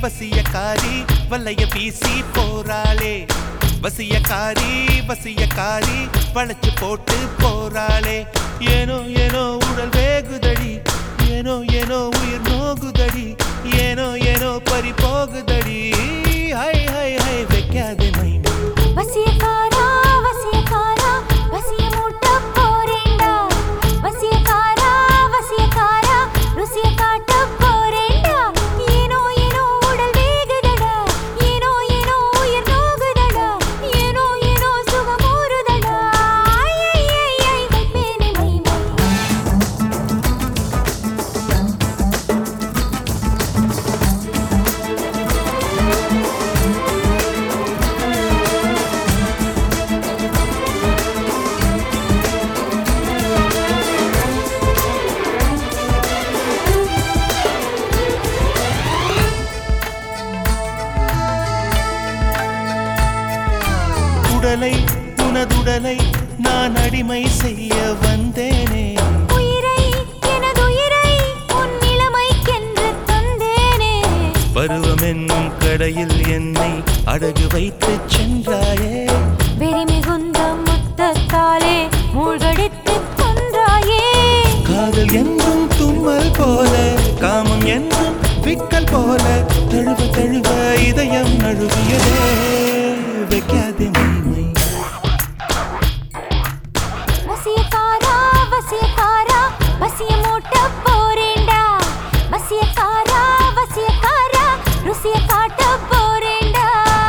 வசியக்காரி வல்லைய வீசி போறாளே வசியக்காரி வசியக்காரி வளைச்சு போட்டு போறாளே ஏனோ ஏனோ உடல் வேகுதடி ஏனோ ஏனோ உயிர் நோகுதடி ஏனோ ஏனோ பறி போகுதடி ஹை ஹை ஹை வைக்காதே மைனா வசியக்காரா வசியக்காரா வசிய மூட்ட போறேண்டா வசியக்காரா வசியக்காரா ருசிய காட்ட போறேண்டா ஏனோ ஏனோ உடல் வேகுதடா ஏனோ ஏனோ உயிர் நோகுதடா ஏனோ ஏனோ சுகம் ஊறுதடா ஐ ஐ ஐ ஐ வைப்பேனே மை மை உடலை உனதுடலை நான் அடிமை செய்ய வந்தேனே உயிரை எனது உயிரை உன் நிலைமைக்கென்று தந்தேனே பருவம் என்னும் கடையில் என்னை அடகு வைத்து சென்றாயே வெறி மிகுந்த முத்தத்தாலே மூழ்கடித்து கொன்றாயே காதல் என்றும் தும்மல் போல காமம் என்றும் விக்கல் போல தழுவ தழுவ இதயம் நழுவியதே வைக்காதே மைமை வசியக்காரா வசியக்காரா வசிய மூட்ட போறேண்டா வசியக்காரா வசியக்காரா ருசிய காட்ட போறேண்டா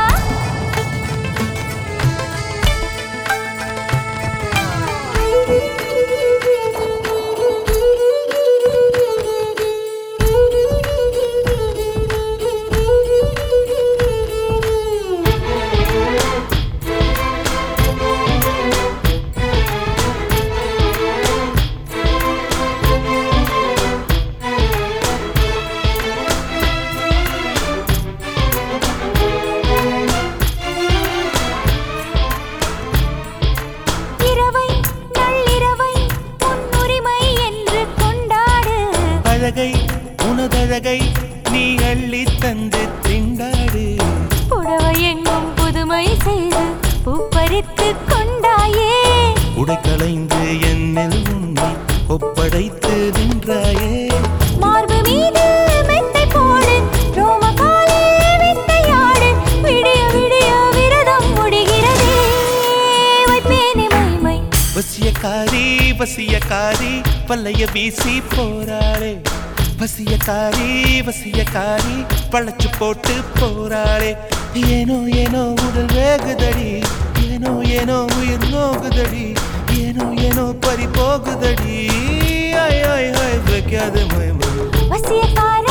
இரவை நள்ளிரவை உன் உரிமை என்று கொண்டாடு அழகை உனதழகை நீ அள்ளி தந்து திண்டாடு புடவை எங்கும் புதுமை செய்து பூப்பறித்து கொண்டாயே உடை களைந்து என்னில் உன்னை ஒப்படைத்து நின்றாயே மார்பு மீது மெத்தை போடு ரோமகாலே வித்தையாடு விடிய விடிய விரதம் முடிகிறதே வைப்பேனே மைமை வசியக்காரி வசியக்காரி பல்லைய வீசி போறாளே வசியக்காரி வசியக்காரி பழச்சு போட்டு போறாளே ஏனோ ஏனோ உடல் வேகுதடி ஏனோ ஏனோ உயிர் நோகுதடி ஏனோ ஏனோ பறி போகுதடி ஐ ஐ ஐ வைக்காத மயமா வசியக்கார